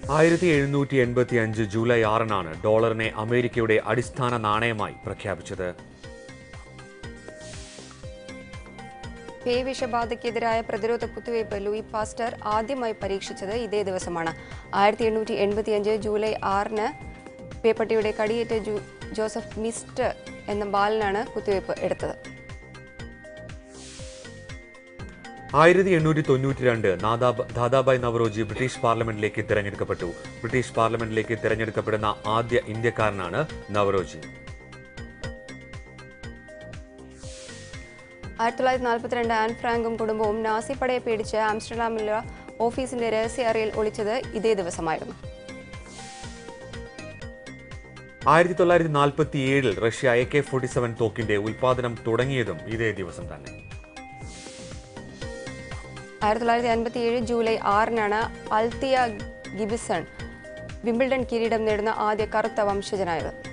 ആയിരത്തി എഴുന്നൂറ്റി എൺപത്തി അഞ്ച് ജൂലൈ ആറിനാണ് ഡോളറിനെ അമേരിക്കയുടെ അടിസ്ഥാന നാണയമായി പ്രഖ്യാപിച്ചത് പേ വിഷബാധയ്ക്കെതിരായ പ്രതിരോധ കുത്തിവയ്പ് ലൂയി പാസ്റ്റർ ആദ്യമായി പരീക്ഷിച്ചത് ഇതേ ദിവസമാണ് ആയിരത്തി എണ്ണൂറ്റി എൺപത്തിയഞ്ച് ജൂലൈ ആറിന് പേപ്പട്ടിയുടെ കടിയേറ്റ ജു ജോസഫ് മിസ്റ്റ് എന്ന ബാലനാണ് കുത്തിവയ്പ് എടുത്തത് ആയിരത്തി എണ്ണൂറ്റി തൊണ്ണൂറ്റി രണ്ട് ദാദാബായ് നവറോജി ബ്രിട്ടീഷ് പാർലമെന്റിലേക്ക് തിരഞ്ഞെടുക്കപ്പെട്ടു ബ്രിട്ടീഷ് പാർലമെന്റിലേക്ക് തിരഞ്ഞെടുക്കപ്പെടുന്ന ആദ്യ ഇന്ത്യക്കാരനാണ് നവറോജി ആയിരത്തി തൊള്ളായിരത്തി നാൽപ്പത്തിരണ്ട് ആൻ ഫ്രാങ്കും കുടുംബവും നാസി പടയെ പേടിച്ച് ആംസ്റ്റർഡാമിലെ ഓഫീസിന്റെ രഹസ്യ അറയിൽ ഒളിച്ചത് ഇതേ ദിവസമായിരുന്നു ആയിരത്തി തൊള്ളായിരത്തി നാൽപ്പത്തി ഏഴിൽ Russia A K forty seven തോക്കിന്റെ ഉൽപാദനം തുടങ്ങിയതും ഇതേ ദിവസം തന്നെ ആയിരത്തി തൊള്ളായിരത്തി അൻപത്തി ഏഴ് ജൂലൈ ആറിനാണ് അൽത്തിയ ഗിബിസൺ വിംബിൾഡൺ കിരീടം നേടുന്ന ആദ്യ കറുത്ത വംശജനായത്